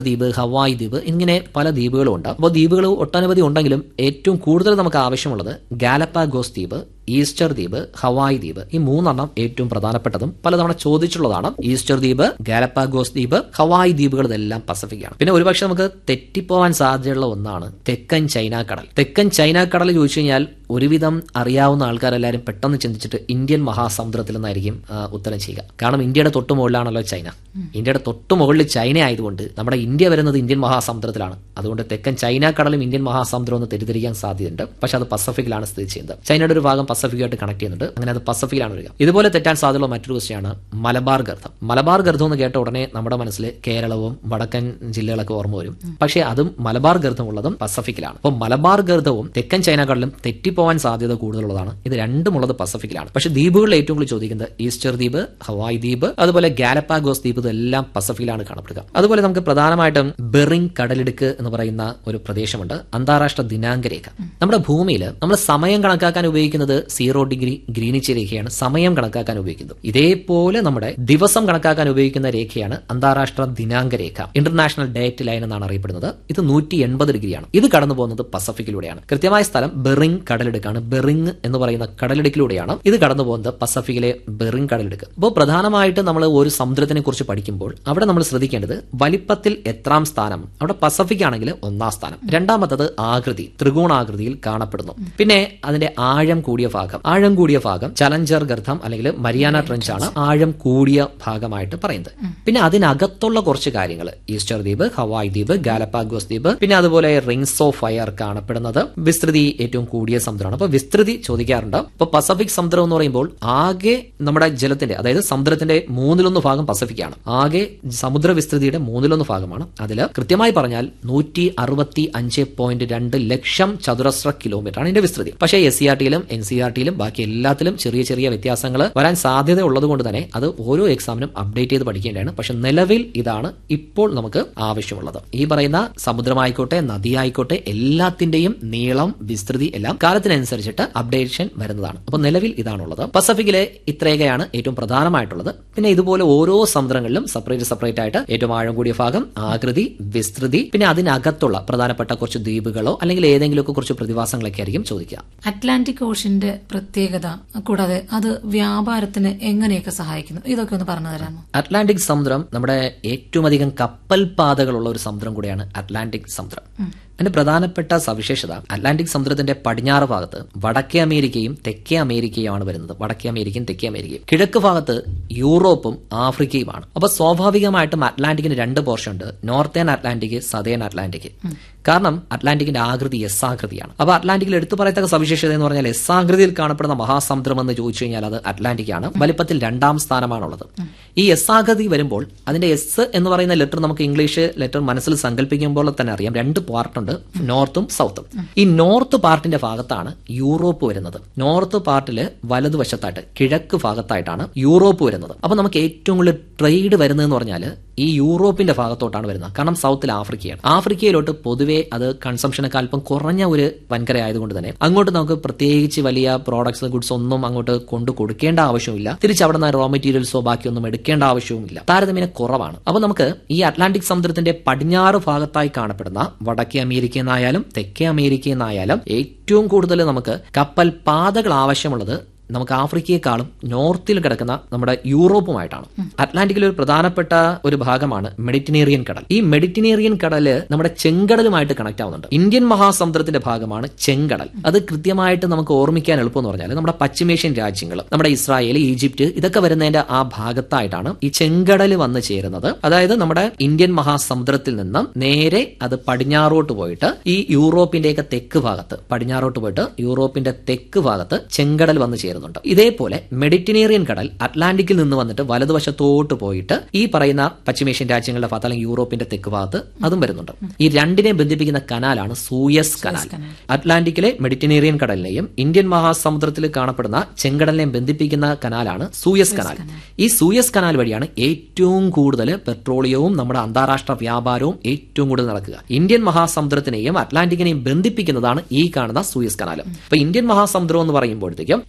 ദ്വീപ് ഹവായ് ദ്വീപ് ഇങ്ങനെ പല ദ്വീപുകളും ഉണ്ട് അപ്പോൾ ദ്വീപുകൾ ഒട്ടനവധി ഉണ്ടെങ്കിലും ഏറ്റവും കൂടുതൽ നമുക്ക് ആവശ്യമുള്ളത് ഗാലപ്പാഗോസ് ദ്വീപ് ഈസ്റ്റർ ദ്വീപ് ഹവായ് ദ്വീപ് ഈ മൂന്നെണ്ണം ഏറ്റവും പ്രധാനപ്പെട്ടതും പലതവണ ചോദിച്ചിട്ടുള്ളതാണ് ഈസ്റ്റർ ദ്വീപ് ഗാലപ്പാഗോസ് ദ്വീപ് ഹവായ് ദ്വീപുകൾ ഇതെല്ലാം പസഫിക്കാണ് പിന്നെ ഒരുപക്ഷെ നമുക്ക് തെറ്റിപ്പോവാൻ സാധ്യതയുള്ള ഒന്നാണ് തെക്കൻ ചൈന കടൽ തെക്കൻ ചൈന കടൽ ചോദിച്ചു കഴിഞ്ഞാൽ ഒരുവിധം അറിയാവുന്ന ആൾക്കാരെല്ലാവരും പെട്ടെന്ന് ചിന്തിച്ചിട്ട് ഇന്ത്യൻ മഹാസമുദ്രത്തിൽ നിന്നായിരിക്കും ആ, ഉത്തരം ചെയ്യുക കാരണം ഇന്ത്യയുടെ തൊട്ട് മുകളിലാണല്ലോ ചൈന ഇന്ത്യയുടെ തൊട്ട് മുകളിൽ ചൈന ആയതുകൊണ്ട് നമ്മുടെ ഇന്ത്യ വരുന്നത് ഇന്ത്യൻ മഹാസമുദ്രത്തിലാണ് അതുകൊണ്ട് തെക്കൻ ചൈന കടലും ഇന്ത്യൻ മഹാസമുദ്രം എന്ന് തെറ്റിദ്ധരിക്കാൻ സാധ്യതയുണ്ട് പക്ഷെ അത് പസഫിക്കിലാണ് സ്ഥിതി ചെയ്യുന്നത് ചൈനയുടെ ഒരു ഭാഗം പസഫിക്കായിട്ട് കണക്ട് ചെയ്യുന്നുണ്ട് അങ്ങനെ അത് പസഫിക്കിലാണ് വരിക ഇതുപോലെ തെറ്റാൻ സാധ്യതയുള്ള മറ്റൊരു ക്വസ്റ്റ്യാണ് മലബാർ ഗർത്തം മലബാർ ഗർത്തം എന്ന് കേട്ട ഉടനെ നമ്മുടെ മനസ്സിൽ കേരളവും വടക്കൻ ജില്ലകളൊക്കെ ഓർമ്മ വരും പക്ഷേ അതും മലബാർ ഗർത്തം ഉള്ളതും പസഫിക്കിലാണ് അപ്പോൾ മലബാർ ഗർത്തവും തെക്കൻ ചൈന കടലും തെറ്റിപ്പോവാൻ സാധ്യത കൂടുതലുള്ളതാണ് ഇത് രണ്ടും ഉള്ളത് പസഫിക്കിലാണ് പക്ഷേ ദ്വീപുകളിൽ ഏറ്റവും കൂടുതൽ ചോദിക്കുന്നത് ഈസ്റ്റർ ദ്വീപ് ഹവായ് ദ്വീപ് അതുപോലെ ഗാലപ്പാഗോസ് ദ്വീപ് ഇതെല്ലാം പസഫിക്കിലാണ് കാണപ്പെടുക അതുപോലെ നമുക്ക് പ്രധാനമായിട്ടും ബെറിംഗ് കടലിടുക്ക് എന്ന് പറയുന്ന ഒരു പ്രദേശമുണ്ട് അന്താരാഷ്ട്ര ദിനാങ്ക രേഖ നമ്മുടെ ഭൂമിയിൽ നമ്മൾ സമയം കണക്കാക്കാൻ ഉപയോഗിക്കുന്നത് സീറോ ഡിഗ്രി ഗ്രീനിച്ച് രേഖയാണ് സമയം കണക്കാക്കാൻ ഉപയോഗിക്കുന്നത് ഇതേപോലെ നമ്മുടെ ദിവസം കണക്കാക്കാൻ ഉപയോഗിക്കുന്ന രേഖയാണ് അന്താരാഷ്ട്ര ദിനാങ്ക രേഖ ഇന്റർനാഷണൽ ഡേറ്റ് ലൈൻ എന്നാണ് അറിയപ്പെടുന്നത് ഇത് നൂറ്റി എൺപത് ഡിഗ്രിയാണ് ഇത് കടന്നു പോകുന്നത് പസഫിക്കിലൂടെയാണ് കൃത്യമായ സ്ഥലം ബെറിംഗ് കടലിടുക്കാണ് ബെറിംഗ് എന്ന് പറയുന്ന കടലിടുക്കിലൂടെയാണ് ഇത് കടന്നു പോകുന്നത് പസഫിക്കിലെ ബെറിംഗ് കടലിടുക്ക് അപ്പോൾ പ്രധാനമായിട്ട് നമ്മൾ ഒരു സമുദ്രത്തിനെ കുറിച്ച് പഠിക്കുമ്പോൾ അവിടെ നമ്മൾ ശ്രദ്ധിക്കേണ്ടത് വലിപ്പത്തിൽ എത്രാം സ്ഥാനം അവിടെ പസഫിക് ആണെങ്കിൽ ഒന്നാം സ്ഥാനം രണ്ടാമത്തത് ആകൃതി ത്രികോണാകൃതിയിൽ കാണപ്പെടുന്നു പിന്നെ അതിന്റെ ആഴം കൂടിയ ഭാഗം ആഴം കൂടിയ ഭാഗം ചലഞ്ചർ ഗർത്തം അല്ലെങ്കിൽ മരിയാന ട്രെഞ്ച് ആണ് ആഴം കൂടിയ ഭാഗമായിട്ട് പറയുന്നത് പിന്നെ അതിനകത്തുള്ള കുറച്ച് കാര്യങ്ങൾ ഈസ്റ്റർ ദ്വീപ് ഹവായ് ദ്വീപ് ഗാലപ്പാഗോസ് ദ്വീപ് പിന്നെ അതുപോലെ റിങ്സ് ഓഫ് ഫയർ കാണപ്പെടുന്നത് വിസ്തൃതി ഏറ്റവും കൂടിയ സമുദ്രമാണ് അപ്പൊ വിസ്തൃതി ചോദിക്കാറുണ്ട് അപ്പൊ പസഫിക് സമുദ്രം എന്ന് പറയുമ്പോൾ ആകെ നമ്മുടെ ജലത്തിന്റെ അതായത് സമുദ്രത്തിന്റെ മൂന്നിലൊന്ന് ഭാഗം പസഫിക്കാണ് ആകെ സമുദ്ര വിസ്തൃതിയുടെ മൂന്നിലൊന്ന് ഭാഗമാണ് അതിൽ കൃത്യമായി പറഞ്ഞാൽ നൂറ്റി അറുപത്തി അഞ്ച് പോയിന്റ് രണ്ട് ലക്ഷം ചതുരശ്ര കിലോമീറ്റർ ആണ് ഇതിന്റെ വിസ്തൃതി പക്ഷേ എസ് സി ആർ ടിയിലും എൻ സി ആർ ടിയിലും ബാക്കി എല്ലാത്തിലും ചെറിയ ചെറിയ വ്യത്യാസങ്ങൾ വരാൻ സാധ്യത ഉള്ളത് കൊണ്ട് തന്നെ അത് ഓരോ എക്സാമിനും അപ്ഡേറ്റ് ചെയ്ത് പഠിക്കേണ്ടതാണ് പക്ഷെ നിലവിൽ ഇതാണ് ഇപ്പോൾ നമുക്ക് ആവശ്യമുള്ളത് ഈ പറയുന്ന സമുദ്രമായിക്കോട്ടെ നദിയായിക്കോട്ടെ എല്ലാത്തിന്റെയും നീളം വിസ്തൃതി എല്ലാം കാലത്തിനനുസരിച്ചിട്ട് അപ്ഡേഷൻ വരുന്നതാണ് അപ്പൊ നിലവിൽ ഇതാണുള്ളത് പസഫിക്കിലെ ഇത്രയൊക്കെയാണ് ഏറ്റവും പ്രധാനമായിട്ടുള്ളത് പിന്നെ ഇതുപോലെ ഓരോ സമുദ്രങ്ങളിലും സെപ്പറേറ്റ് സെപ്പറേറ്റ് ആയിട്ട് ഏറ്റവും ആഴം കൂടിയ ഭാഗം ആകൃതി വിസ്തൃതി പിന്നെ അതിനകത്തുള്ള പ്രധാനപ്പെട്ട കുറച്ച് ദ്വീപുകളോ അല്ലെങ്കിൽ ഏതെങ്കിലുമൊക്കെ കുറച്ച് പ്രതിഭാസങ്ങളൊക്കെ ആയിരിക്കും ചോദിക്കുക അറ്റ്ലാന്റിക് ഓഷ്യന്റെ പ്രത്യേകത കൂടാതെ അത് വ്യാപാരത്തിന് എങ്ങനെയൊക്കെ സഹായിക്കുന്നു ഇതൊക്കെ ഒന്ന് പറഞ്ഞു തരാമോ അറ്റ്ലാന്റിക് സമുദ്രം നമ്മുടെ ഏറ്റവും അധികം കപ്പൽ പാതകളുള്ള ഒരു സമുദ്രം കൂടിയാണ് അറ്റ്ലാന്റിക് സമുദ്രം അതിന്റെ പ്രധാനപ്പെട്ട സവിശേഷത അറ്റ്ലാന്റിക് സമുദ്രത്തിന്റെ പടിഞ്ഞാറ് ഭാഗത്ത് വടക്കേ അമേരിക്കയും തെക്കേ അമേരിക്കയുമാണ് വരുന്നത് വടക്കേ അമേരിക്കയും തെക്കേ അമേരിക്കയും കിഴക്ക് ഭാഗത്ത് യൂറോപ്പും ആഫ്രിക്കയുമാണ് അപ്പൊ സ്വാഭാവികമായിട്ടും അറ്റ്ലാന്റിക്കിന് രണ്ട് പോർഷൻ ഉണ്ട് നോർത്തേൺ അറ്റ്ലാന്റിക് സതേൺ അറ്റ്ലാന്റിക് കാരണം അറ്റ്ലാന്റിക്കിന്റെ ആകൃതി എസ് ആകൃതിയാണ് അപ്പൊ അറ്റ്ലാന്റിക്കിൽ എടുത്തു പറയത്തക്ക സവിശേഷത എന്ന് പറഞ്ഞാൽ എസ് ആകൃതിയിൽ കാണപ്പെടുന്ന മഹാസമുദ്രം എന്ന് ചോദിച്ചു കഴിഞ്ഞാൽ അത് അറ്റ്ലാന്റിക് ആണ് വലിപ്പത്തിൽ രണ്ടാം സ്ഥാനമാണുള്ളത് ഈ എസ് ആകൃതി വരുമ്പോൾ അതിന്റെ എസ് എന്ന് പറയുന്ന ലെറ്റർ നമുക്ക് ഇംഗ്ലീഷ് ലെറ്റർ മനസ്സിൽ സങ്കല്പിക്കുമ്പോൾ തന്നെ അറിയാം രണ്ട് പാർട്ടുണ്ട് നോർത്തും സൗത്തും ഈ നോർത്ത് പാർട്ടിന്റെ ഭാഗത്താണ് യൂറോപ്പ് വരുന്നത് നോർത്ത് പാർട്ടില് വലതുവശത്തായിട്ട് കിഴക്ക് ഭാഗത്തായിട്ടാണ് യൂറോപ്പ് വരുന്നത് അപ്പൊ നമുക്ക് ഏറ്റവും കൂടുതൽ ട്രേഡ് വരുന്നതെന്ന് പറഞ്ഞാൽ ഈ യൂറോപ്പിന്റെ ഭാഗത്തോട്ടാണ് വരുന്നത് കാരണം സൗത്തിൽ ആഫ്രിക്കയാണ് ആഫ്രിക്കയിലോട്ട് പൊതുവെ അത് കൺസംഷനൊക്കെ അല്പം കുറഞ്ഞ ഒരു വൻകര ആയതുകൊണ്ട് തന്നെ അങ്ങോട്ട് നമുക്ക് പ്രത്യേകിച്ച് വലിയ പ്രോഡക്ട്സ് ഗുഡ്സ് ഒന്നും അങ്ങോട്ട് കൊണ്ടു കൊടുക്കേണ്ട ആവശ്യമില്ല തിരിച്ച് അവിടെ നിന്ന് റോ മെറ്റീരിയൽസോ ബാക്കിയൊന്നും എടുക്കേണ്ട ആവശ്യവുമില്ല താരതമ്യേന കുറവാണ് അപ്പൊ നമുക്ക് ഈ അറ്റ്ലാന്റിക് സമുദ്രത്തിന്റെ പടിഞ്ഞാറ് ഭാഗത്തായി കാണപ്പെടുന്ന വടക്കേ അമേരിക്കയിൽ നിന്നായാലും തെക്കേ അമേരിക്കയിൽ നിന്നായാലും ഏറ്റവും കൂടുതൽ നമുക്ക് കപ്പൽ പാതകൾ ആവശ്യമുള്ളത് നമുക്ക് ആഫ്രിക്കയെക്കാളും നോർത്തിൽ കിടക്കുന്ന നമ്മുടെ യൂറോപ്പുമായിട്ടാണ് അറ്റ്ലാന്റിക്കിൽ ഒരു പ്രധാനപ്പെട്ട ഒരു ഭാഗമാണ് മെഡിറ്ററേനിയൻ കടൽ ഈ മെഡിറ്ററേനിയൻ കടല് നമ്മുടെ ചെങ്കടലുമായിട്ട് കണക്ട് ആവുന്നുണ്ട് ഇന്ത്യൻ മഹാസമുദ്രത്തിന്റെ ഭാഗമാണ് ചെങ്കടൽ അത് കൃത്യമായിട്ട് നമുക്ക് ഓർമ്മിക്കാൻ എളുപ്പം എന്ന് പറഞ്ഞാൽ നമ്മുടെ പശ്ചിമേഷ്യൻ രാജ്യങ്ങൾ നമ്മുടെ ഇസ്രായേൽ ഈജിപ്റ്റ് ഇതൊക്കെ വരുന്നതിന്റെ ആ ഭാഗത്തായിട്ടാണ് ഈ ചെങ്കടൽ വന്ന് ചേരുന്നത് അതായത് നമ്മുടെ ഇന്ത്യൻ മഹാസമുദ്രത്തിൽ നിന്നും നേരെ അത് പടിഞ്ഞാറോട്ട് പോയിട്ട് ഈ യൂറോപ്പിന്റെയൊക്കെ തെക്ക് ഭാഗത്ത് പടിഞ്ഞാറോട്ട് പോയിട്ട് യൂറോപ്പിന്റെ തെക്ക് ഭാഗത്ത് ചെങ്കടൽ വന്ന് ചേരുന്നുണ്ട് ഇതേപോലെ മെഡിറ്ററേനിയൻ കടൽ അറ്റ്ലാന്റിക്കിൽ നിന്ന് വന്നിട്ട് വലതുവശത്തോട്ട് പോയിട്ട് ഈ പറയുന്ന പശ്ചിമേഷ്യൻ രാജ്യങ്ങളുടെ ഭാഗത്ത് അല്ലെങ്കിൽ യൂറോപ്പിന്റെ തെക്ക് ഭാഗത്ത് അതും വരുന്നുണ്ട് ഈ രണ്ടിനെ ബന്ധിപ്പിക്കുന്ന കനാലാണ് സൂയസ് കനാൽ അറ്റ്ലാന്റിക്കിലെ മെഡിറ്ററേനിയൻ കടലിനെയും ഇന്ത്യൻ മഹാസമുദ്രത്തിൽ കാണപ്പെടുന്ന ചെങ്കടലിനെയും ബന്ധിപ്പിക്കുന്ന കനാലാണ് സൂയസ് കനാൽ ഈ സൂയസ് കനാൽ വഴിയാണ് ഏറ്റവും കൂടുതൽ പെട്രോളിയവും നമ്മുടെ അന്താരാഷ്ട്ര വ്യാപാരവും ഏറ്റവും കൂടുതൽ നടക്കുക ഇന്ത്യൻ മഹാസമുദ്രത്തിനെയും അറ്റ്ലാന്റിക്കിനെയും ബന്ധിപ്പിക്കുന്നതാണ് ഈ കാണുന്ന സൂയസ് കനാൽ അപ്പൊ ഇന്ത്യൻ മഹാസമുദ്രം എന്ന് പറയുമ്പോഴത്തേക്കും ഏഷ്യ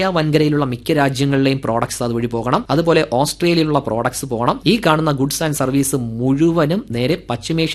ഏഷ്യ വൻകരയിലുള്ള മിക്ക രാജ്യങ്ങളിലെയും പ്രോഡക്ട്സ് അതുവഴി പോകണം അതുപോലെ ഓസ്ട്രേലിയയിലുള്ള പ്രോഡക്ട്സ് പോകണം ഈ കാണുന്ന ഗുഡ്സ് ആൻഡ് സർവീസ് മുഴുവനും നേരെ പശ്ചിമേഷ്യ